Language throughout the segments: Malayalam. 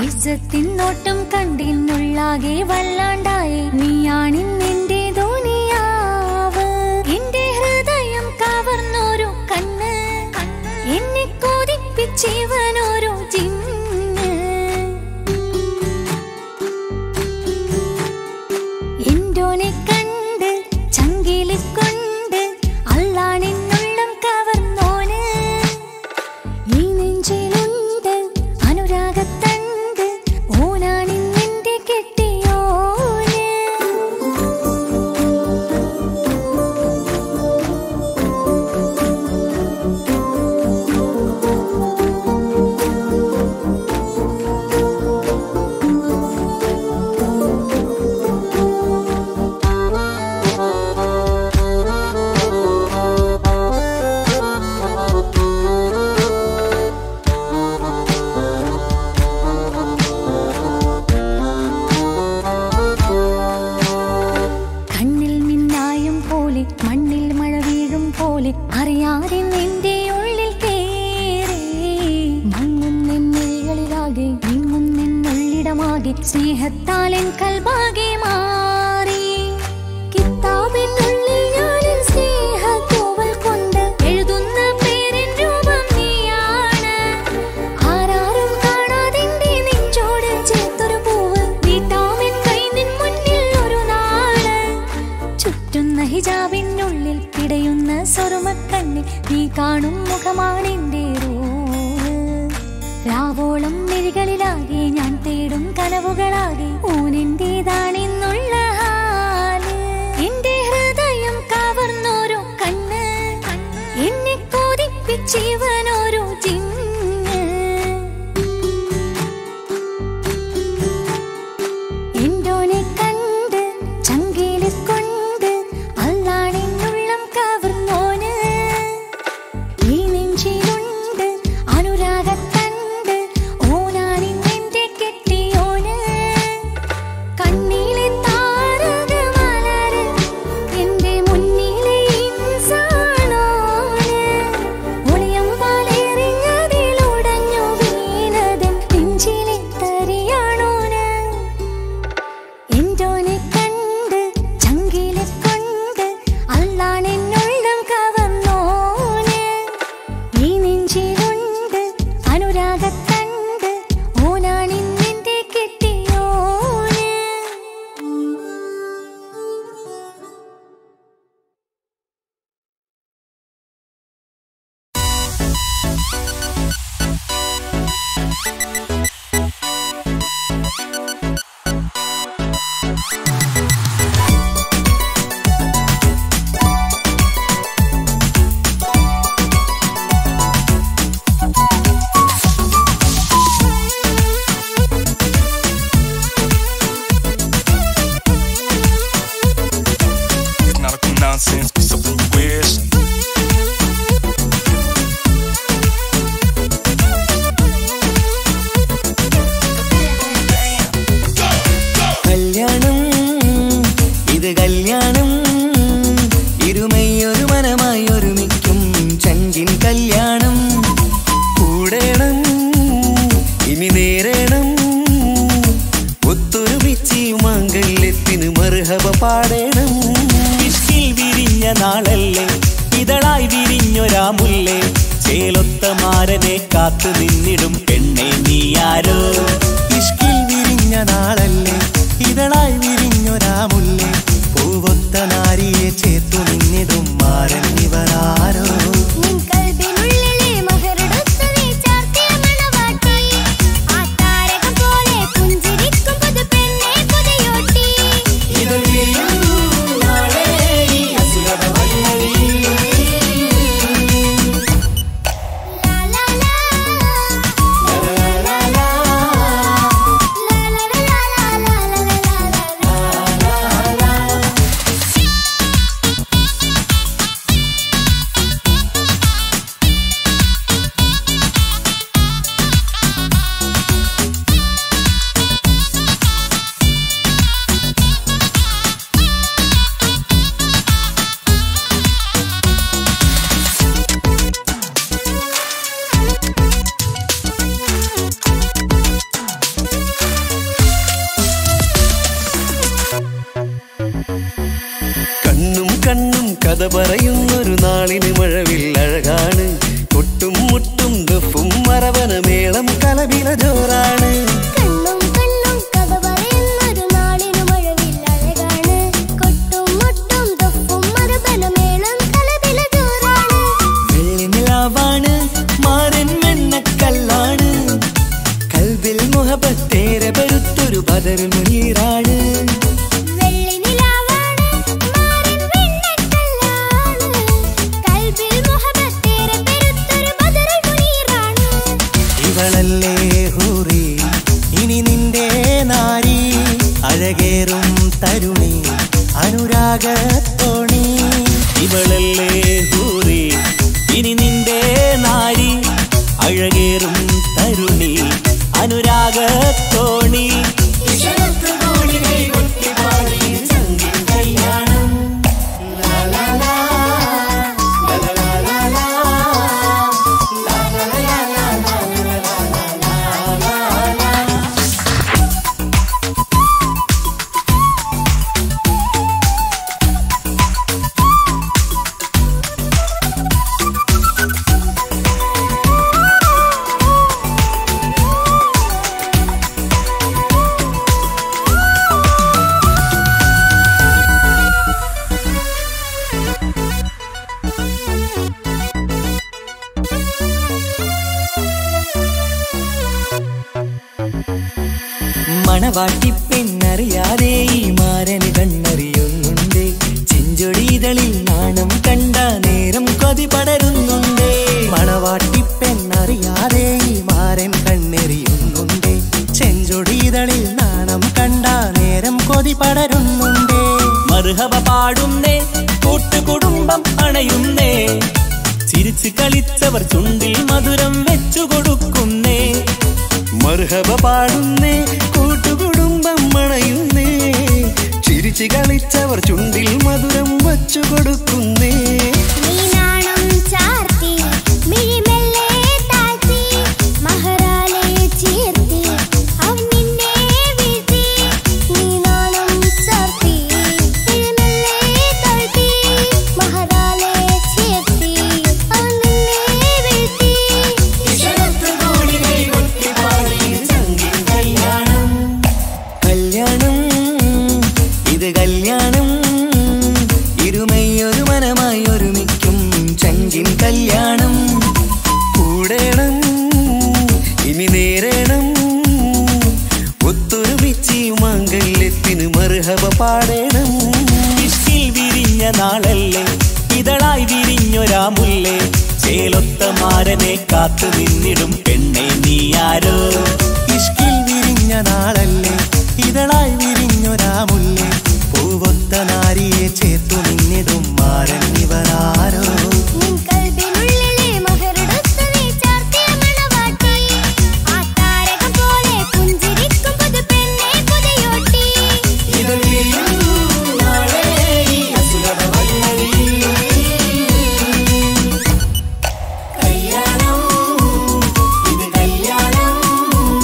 ഇജ്ജത്തിനോട്ടം കണ്ടിന്നുള്ളാകെ വല്ലാണ്ടായി നീയാണിന്നെന്റെ ദുനിയാവ് എന്റെ ഹൃദയം കവർന്നോരു കണ്ണ് എന്നെ കൊതിപ്പിച്ചിവനോരു ജിന്ന് എന്തോനെ കണ്ട് ചങ്കില് കൊണ്ട് അള്ളാണെന്നുള്ളം കവർന്നോന് ഈ നെഞ്ചിലുണ്ട് അനുരാഗത്തണ്ട് ഓനാണിന്നെന്റെ കെട്ടിയോന് കണ്ണിൽ മിന്നായം പോലെ മണ്ണിൽ മഴ വീഴും പോലെ അറിയാതെ നിന്റെ ഉള്ളിൽ കേറി മങ്ങുന്നെന്നുള്ളിലാകെ വിങ്ങുന്നെന്നുള്ളിടമാകെ സ്നേഹത്താലൻ കൽബാകെ മാറി കിതാബിനുള്ളിൽ ഞാനിൻ സ്നേഹത്തൂവൽ കൊണ്ട് എഴുതുന്ന പേരിൻ രൂപം നീയാണ് ആരാരും കാണാതെന്റെ നെഞ്ചോട് ചേർത്തൊരു പൂവ് വീട്ടാമിൻ കൈ നിൻ മുന്നിൽ ഒരു നാള് ചുറ്റുന്ന ഹിജാബിനുള്ളിൽ പിടയുന്ന സ്വറുമക്കണ്ണിൽ നീ കാണും മുഖമാണെന്റെ റൂഹ് രാവോളം മിഴികളിലാകെ ഞാൻ തേടും കനവുകളാകെ ഊനെന്റേതാണെന്നുള്ള ഹാല് എന്റെ ഹൃദയം കവർന്നോരോ കണ്ണ് എന്നെ കൊതിപ്പിച്ചിവനോരോ ജിന്ന് എന്തോനെ കണ്ട് ചങ്കില് കൊണ്ട് അല്ലാണെന്നുള്ളം കവർന്നോന് ഈ നെഞ്ചിലുണ്ട് അനുരാഗത്തണ്ട് ഓനാണിന്നെന്റെ കെട്ടിയോന് കണ്ണിലെ താരകമലര് എന്റെ മുന്നിലെ ഇൻസാണോന് ഒളിയം പാല മുഹബത്തേറെ പെരുത്തൊരു ബദർ മുനീറാണ് വെള്ളി നിലാവാണ് മാറിൻ വെണ്ണക്കല്ലാണ് കൽബിൽ മുഹബത്തേറെ പെരുത്തൊരു ബദറുൽ മുനീറാണ് ഇവളല്ലേ ഹൂറി ഇനി നിന്റെ നാരി അഴകേറും തരുണി അനുരാഗത്തോണി ഇവളല്ലേ ഹൂറി ഇനി നിന്റെ നാരി അഴകേറും തരുണി അനുരാഗത്തോണി കല്യാണം മണവാട്ടി പെണ്ണറിയാതെ ഈ മാരന് കണ്ണറിയുന്നുണ്ട് ചെഞ്ചൊടിതളിൽ നാണം കണ്ട നേരം കൊതി പടരുന്നുണ്ട് മണവാട്ടി പെണ്ണറിയാതെ ഈ മാരൻ കണ്ണെറിയുന്നുണ്ട് ചെഞ്ചൊടിതളിൽ നാണം കണ്ട നേരം കൊതി പടരുന്നുണ്ട് മറുഹവ പാടുന്നേ കൂട്ടുകുടുംബം അണയുന്നേ ചിരിച്ച് കളിച്ചവർ ചുണ്ടിൽ മധുരം വെച്ചു കൊടുക്കുന്നേ മർഹബ പാടുന്നേ കൂട്ടുകുടുംബം മണയുന്നേ ചിരിച്ചു കളിച്ചവർ ചുണ്ടിൽ മധുരം വച്ചു കൊടുക്കുന്നേ നീ നാണം ചാർത്തി മിഴിമെല്ലെ താഴ്ത്തി മഹറാലെ ചീർത്തി അവൻ നിന്നെ വീഴ്ത്തി നീ നാണം ചാർത്തി മിഴിമെല്ലെ താഴ്ത്തി മഹറാലെ ചീർത്തി അവൻ നിന്നെ വീഴ്ത്തി കല്യാണം ഇത് കല്യാണം ഇരുമയൊരു മനമായി ഒരുമിക്കും ചങ്കിൻ കല്യാണം കൂടേണം ഇനി നേരേണം ഒത്തൊരുമിച്ച് ഈ മാംഗല്യത്തിന് മർഹബ പാടേണം ഇഷ്കിൽ വിരിഞ്ഞ നാളല്ലേ ഇതളായി വിരിഞ്ഞൊരാ മുല്ലേ ചേലൊത്ത മാരനെ കാത്തു നിന്നിടും പെണ്ണെ നീയാരോ ഇഷ്കിൽ വിരിഞ്ഞ നാളല്ലേ ഇതളായി വിരിഞ്ഞൊരാ മുല്ലേ പൂവൊത്ത നാരിയെ ചേർത്തു നിന്നിടും മാരൻ ഇവരാരോ നിൻ കൽബിനുള്ളിലെ മഹറുടുത്ത് നീ ചാർത്തിയ മണവാട്ടി ആ താരകം പോലെ പുഞ്ചിരിക്കും പുതുപെണ്ണെ പുതിയോട്ടി ഇത് വിരിയും നാളെ ഈ അസുലഭ വല്ലരി. കല്യാണം ഇത് കല്യാണം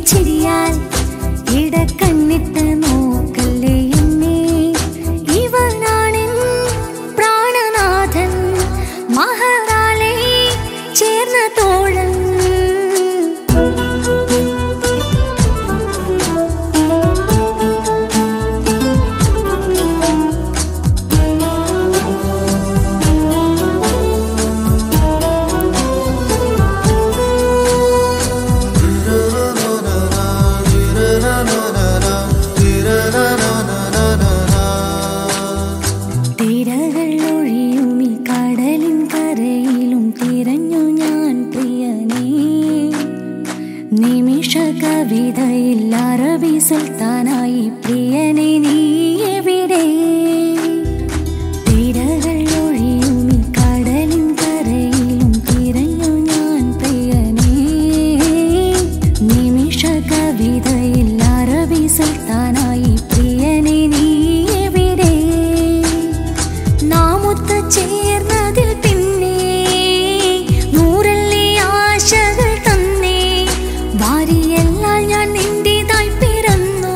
ചിരിയാൽ ഇടക്കണ്ണിട്ട് നോക്കല്ലേ എന്നെ ഇവനാണെൻ പ്രാണനാഥൻ മഹാറാലെ ചേർന്ന തോഴൻ തിരകൾ ഒഴിയും ഈ കടലിൻ കരയിലും തിരഞ്ഞു ഞാൻ പ്രിയനേ നിമിഷ കവിതയിൽ അറബി സുൽത്താനായി പ്രിയനെ നീ എവിടെ തിരകൾ ഒഴിയും ഈ കടലിൻ കരയിലും തിരഞ്ഞു ഞാൻ പ്രിയനേ നിമിഷ കവിതയിൽ അറബി സുൽത്താനായി പ്രിയനെ നീ എവിടെ നാമൊത്ത ചേർന്നതിൽ പിന്നെ നൂറല്ലേ ആശകൾ തന്നേ വാരിയെല്ലാം ഞാൻ നിന്റേതായി പിറന്നു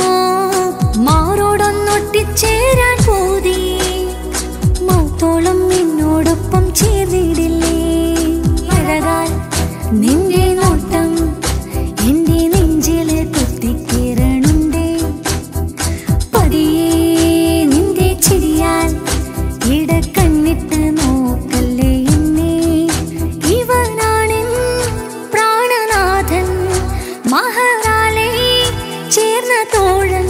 മാറോടൊന്നൊട്ടിച്ചേരാൻ പോതി മൗത്തോളം നിന്നോടൊപ്പം ചേർന്നിടില്ലേ അഴകാൽ നിന്റെ നോട്ടം എന്റെ നെഞ്ചില് കുത്തിക്കിരണുണ്ടേ പതിയെ നിന്റെ ചിരിയാൽ ഇടക്കണ്ണിട്ട് നോക്കല്ലേ എന്നെ ഇവനാണെൻ പ്രാണനാഥൻ മഹാറാലെ ചേർന്ന തോഴൻ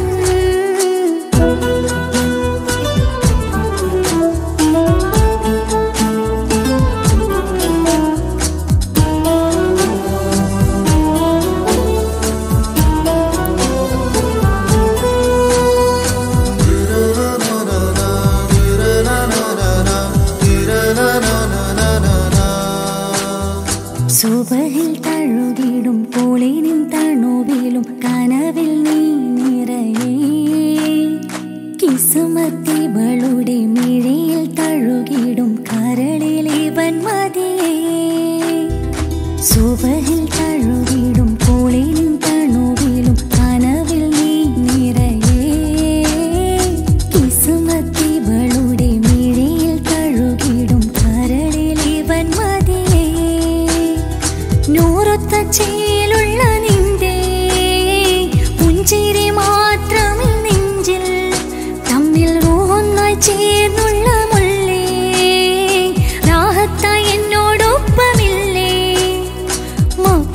സുബഹിൽ തഴുകിടും പോളിനും തണുവിലും കനവിൽ നീ നിറയേ കിസുമത്തിവളുടെ മിഴിയിൽ തഴുകിടും കരളിൽ ഇവൻ മതിയേ സുബഹിൽ തഴുകിടും പോളിനും തണുവിലും കനവിൽ നീ നിറയേ കിസുമത്തിവളുടെ മിഴിയിൽ തഴുകിടും കരളിൽ ഇവൻ മതിയേ നൂറൊത്ത ചേലുള്ള നിന്റെ പുഞ്ചിരി മാത്രമിൽ നെഞ്ചിൽ തമ്മിൽ റൂഹൊന്നായി ചേർന്നുള്ള മുള്ളേ രാഹത്തായി എന്നോടൊപ്പമില്ലേ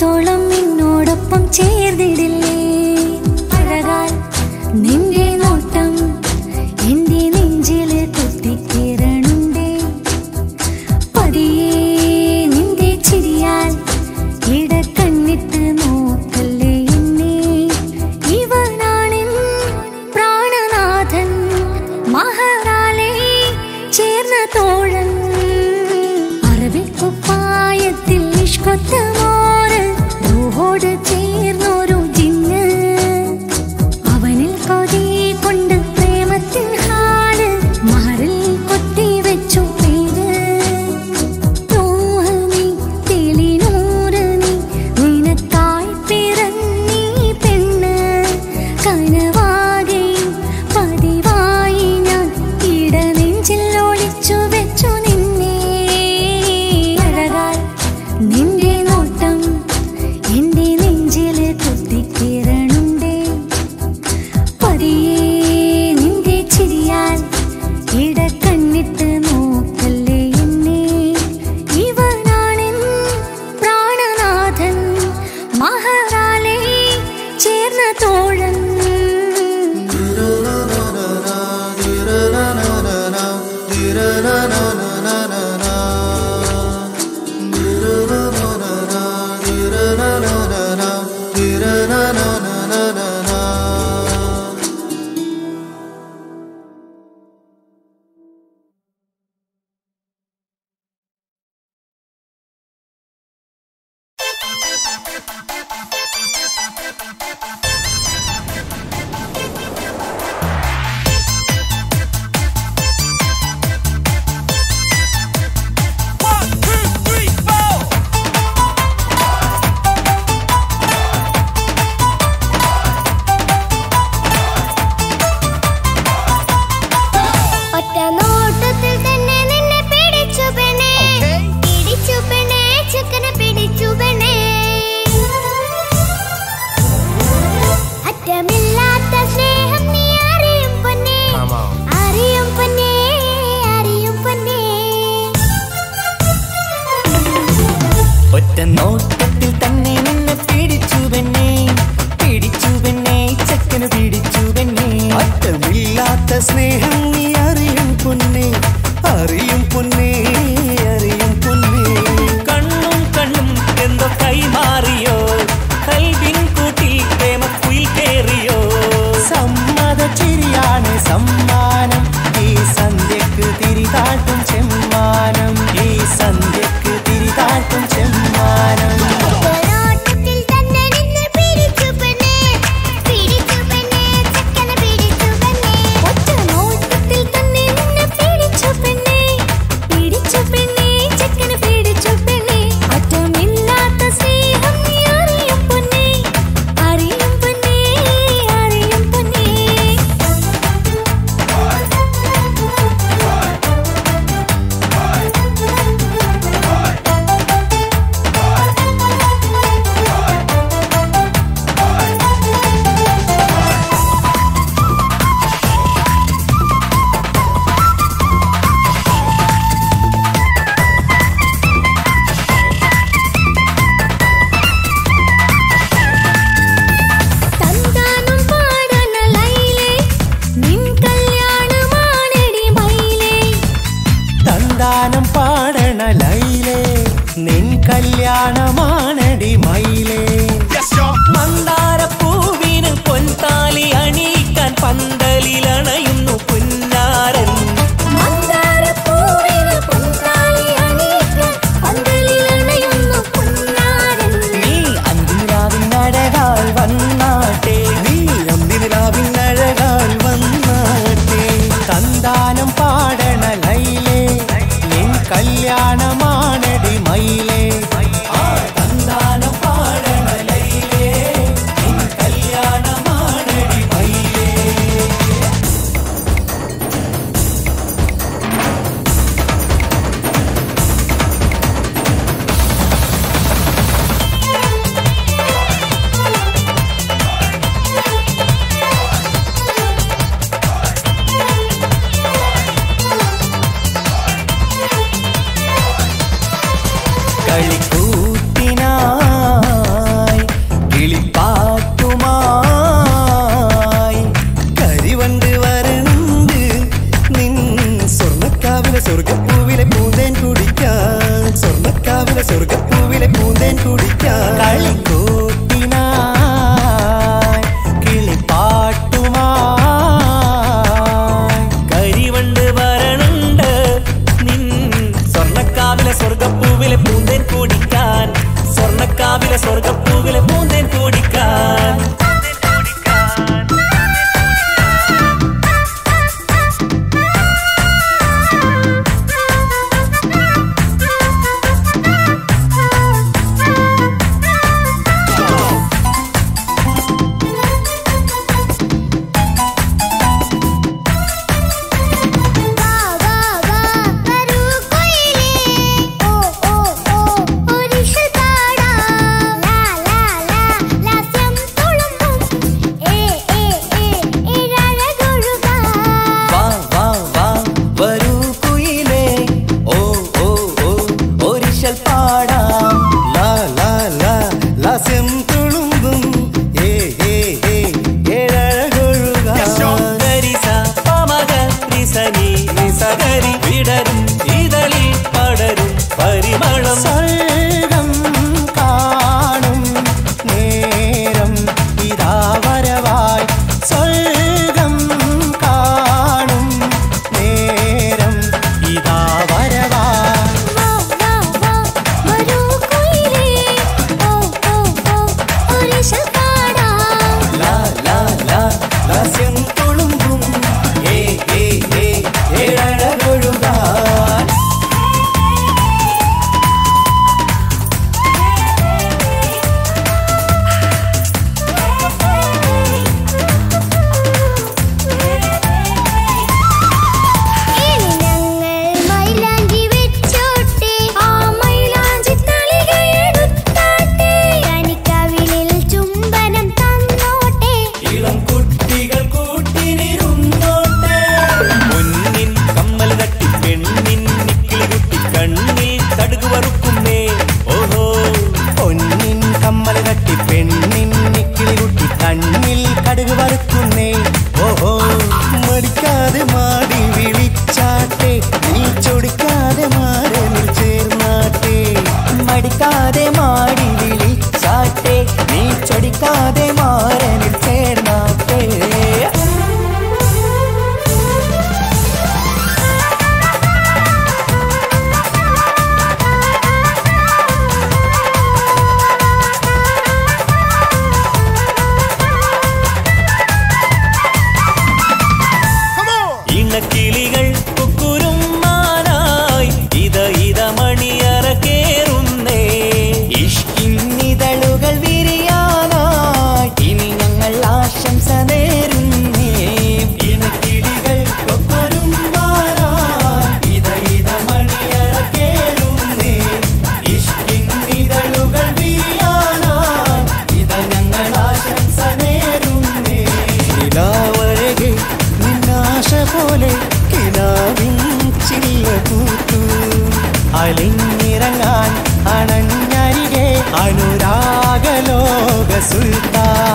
സ്നേഹം നീ അറിയും പൊന്നേ അറിയും പൊന്നേ അറിയും പൊന്നേ കണ്ണും കണ്ണും എന്തോ കൈമാറിയോ കൽവിൻ കൂട്ടിൽ പ്രേമക്കുയിൽ കേറിയോ സമ്മത ചിരിയാണ് സമ്മാനം ഈ സന്ധ്യക്ക് തിരിതാട്ടും ചെമ്മാനം ഈ സന്ധ്യക്ക് തിരിതാട്ടും ചെമ്മാനം ഒരോട്ടത്തിൽ തന്നെ നിന്നെ പിടിച്ചു പെണ്ണേ പിടിച്ചു പെണ്ണേ ചക്കനെ പിടിച്ചു പെണ്ണേ ഒറ്റ നോട്ടത്തിൽ തന്നെ നിന്നെ പിടിച്ചു പെണ്ണേ പിടിച്ചു പെണ്ണേ ചെക്കന് പിടിച്ചു പെണ്ണേ അറ്റമില്ലാത്ത സ്നേഹം നീ അറിയും പൊന്നേ അറിയും പൊന്നേ അറിയും പൊന്നേ തന്താനം പാടണ ലൈലേ നിൻ കല്യാണമാണെടി മൈലേ തന്താനം പാടണ ലൈലേ നിൻ കല്യാണമാണടി മയിലേ മന്ദാരപ്പൂവിന് പൊൻതാലി അണിയിക്കാൻ പന്തലിലണയുന്നു പുന്നാരൻ മന്ദാരപ്പൂവിന് പൊൻതാലി അണിയിക്കാൻ പന്തലിലണയുന്നു പുന്നാരൻ നീ അന്തിരാവിനഴകാൽ വന്നാട്ടെ നീ അന്തിരാവിനഴകാൽ വന്നാട്ടെ തന്താനം പാടണ ലൈലേ നിൻ കല്യാണമാണടി മയിലേ ആ തന്താനം പാടണ ലൈലേ നിൻ കല്യാണമാണടി മയിലേ കളിക്കൂത്തിനായി കിളിപ്പാട്ടുമായി കരിവണ്ട് വരണ്ട് നിൻ സ്വർണ്ണക്കാവിലെ സ്വർഗപ്പൂവിലെ പൂന്തേൻ കുടിക്കാൻ സ്വർണ്ണക്കാവിലെ സ്വർഗപ്പൂവിലെ പൂന്തേൻ കുടിക്കാൻ കളിക്കൂത്തിനായി കിളിപ്പാട്ടുമായി കരിവണ്ട് വരണുണ്ട് നിൻ സ്വർണ്ണക്കാവിലെ സ്വർഗപ്പൂവിലെ പൂന്തേൻ കുടിക്കാൻ സ്വർണ്ണക്കാവിലെ സ്വർഗപ്പൂവിലെ പൂന്തേൻ കുടിക്കാൻ വാ വാ വാ വരൂ കൊയിലേ ഓ ഓ ഓ ഒരിഷൽ പാടാം ലാ ലാ ലാ ലാസ്യം തുളുമ്പും ഏ ഏ ഏ ഇഴഴകൊഴുകാം വാ വാ വാ വരൂ കുയിലേ ഓ ഓ ഓ ഒരിശൽ പാടാം ലാ ലാ ലാ ലാസ്യം തുളുമ്പും ഏ ഏ ഏ ഏഴഴകൊഴുകാം ഗരിസ പമക റിസനി നിസകരി വിടരും ഇതളിൽ പടരും പരിമളം സ്വർഗം കാണും നേരം ഇതാ വരവായി സ്വർഗം കാണും നേരം ഇതാ വരവായി വാ വാ വാ വരൂ കുയിലേ ഓ ഓ ഓ ഒരിശൽ പാടാം ലാ ലാ ലാ ലാസ്യം തുളുമ്പും ഏ ഏ ഏ ഏഴഴകൊഴുകാൻ ഇനി ഞങ്ങൾ മൈലാഞ്ചി വെച്ചോട്ടെ ആ മൈലാഞ്ചി തളികയെടുത്താട്ടെ കനിക്കവിളിൽ ചുംബനം തന്നോട്ടെ ഇളം കുട്ടികൾ കൂട്ടിനിരുന്നോട്ടെ കാണാതെ മാറനിൽ ചേർന്നാട്ടെ ഇണക്കിളികൾ കുക്കുരുമാനായി ഇത ഇത മണിയറ കേറുന്നേ ഇഷ്കിന്നിതളുകൾ വിരിയാനായി ഇനി ഞങ്ങൾ ആശംസ നേരുന്നേ ഇണക്കിളികൾ കൊക്കൊരുമ്പാനായി ഇത ഇത മണിയറ കേളുന്നേ ഇഷ്കിന്നിതളുകൾ വിരിയാനായി ഇത ഞങ്ങൾ ആശംസ നേരുന്നേ നിലാവഴകെ നിന്നാശ പോലെ കിനാവിൻ ചില്ല പൂത്തു അലിഞ്ഞിറങ്ങാൻ അണഞ്ഞരികെ അനുരാഗലോക സുൽത്താൻ